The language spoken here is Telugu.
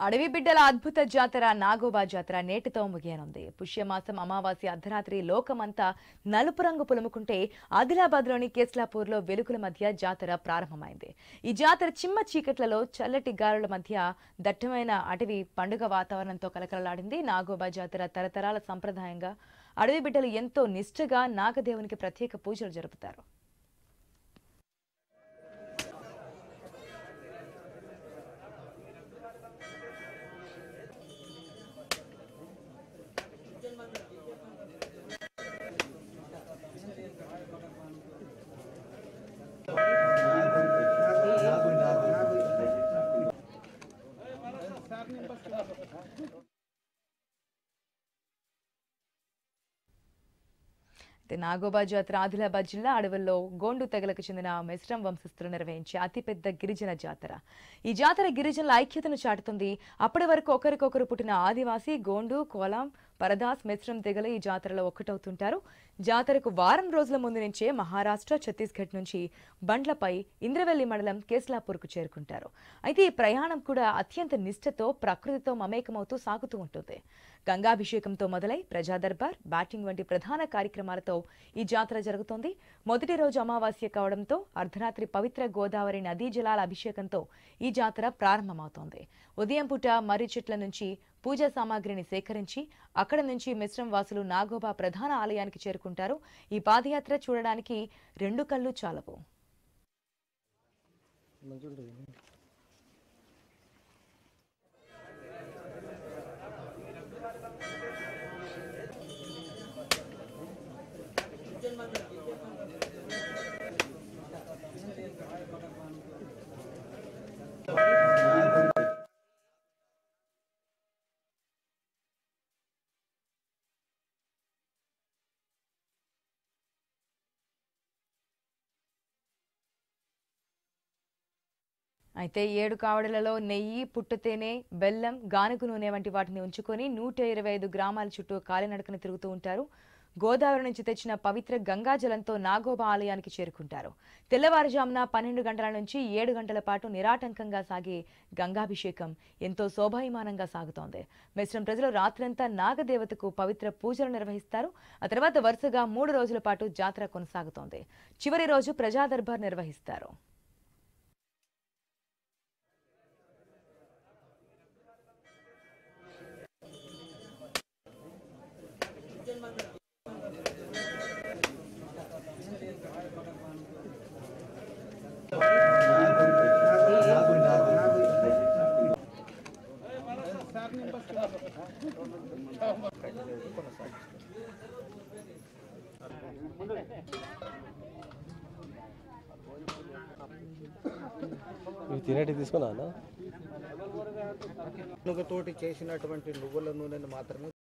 అడవి బిడ్డల అద్భుత జాతర నాగోబా జాతర నేటితో ముగియనుంది పుష్యమాసం అమావాస్య అర్ధరాత్రి లోకమంతా నలుపు రంగు పులుముకుంటే ఆదిలాబాద్లోని కేస్లాపూర్లో వెలుగుల మధ్య జాతర ప్రారంభమైంది ఈ జాతర చిమ్మ చీకట్లలో చల్లటి గాలుల మధ్య దట్టమైన అటవీ పండుగ వాతావరణంతో కలకలలాడింది నాగోబా జాతర తరతరాల సంప్రదాయంగా అడవి బిడ్డలు ఎంతో నిష్ఠగా నాగదేవునికి ప్రత్యేక పూజలు జరుపుతారు అయితే నాగోబా జాతర ఆదిలాబాద్ జిల్లా అడవుల్లో గోండు తెగలకు చెందిన మిశ్రం వంశస్థులు నిర్వహించే అతిపెద్ద గిరిజన జాతర ఈ జాతర గిరిజనుల ఐక్యతను చాటుతుంది అప్పటి వరకు ఒకరికొకరు పుట్టిన ఆదివాసీ గోండు కోలాం పరదాస్ మిశ్రం తెగలు ఈ జాతరలో ఒక్కటవుతుంటారు జాతరకు వారం రోజుల ముందు నుంచే మహారాష్ట్ర ఛత్తీస్గఢ్ నుంచి బండ్లపై ఇంద్రవెల్లి మండలం కేస్లాపూర్కు చేరుకుంటారు అయితే ఈ ప్రయాణం కూడా అత్యంత నిష్ఠతో ప్రకృతితో మమేకమవుతూ సాగుతూ ఉంటుంది గంగాభిషేకంతో మొదలై ప్రజా దర్బార్ బ్యాటింగ్ వంటి ప్రధాన కార్యక్రమాలతో ఈ జాతర జరుగుతోంది మొదటి రోజు అమావాస్య కావడంతో అర్ధరాత్రి పవిత్ర గోదావరి నదీ జలాల అభిషేకంతో ఈ జాతర ప్రారంభమవుతోంది ఉదయం పూట మర్రి చెట్ల నుంచి పూజా సామాగ్రిని సేకరించి అక్కడ నుంచి మిశ్రం వాసులు నాగోబా ప్రధాన ఆలయానికి చేరుకుంటారు ఈ పాదయాత్ర చూడడానికి రెండు కళ్ళు చాలవు అయితే ఏడు కావడలలో నెయ్యి పుట్టతేనె బెల్లం గానుగు నూనె వంటి వాటిని ఉంచుకొని నూట ఇరవై ఐదు గ్రామాల చుట్టూ కాలినడకన తిరుగుతూ ఉంటారు గోదావరి నుంచి తెచ్చిన పవిత్ర గంగా జలంతో నాగోబా ఆలయానికి చేరుకుంటారు తెల్లవారుజామున పన్నెండు గంటల నుంచి ఏడు గంటల పాటు నిరాటంకంగా సాగే గంగాభిషేకం ఎంతో శోభాయమానంగా సాగుతోంది మిశ్రం ప్రజలు రాత్రంతా నాగదేవతకు పవిత్ర పూజలు నిర్వహిస్తారు ఆ తర్వాత వరుసగా మూడు రోజుల పాటు జాతర కొనసాగుతోంది చివరి రోజు ప్రజా దర్బార్ నిర్వహిస్తారు ఇవి తినేటి తీసుకున్నా తోటి చేసినటువంటి నువ్వుల నూనెను మాత్రమే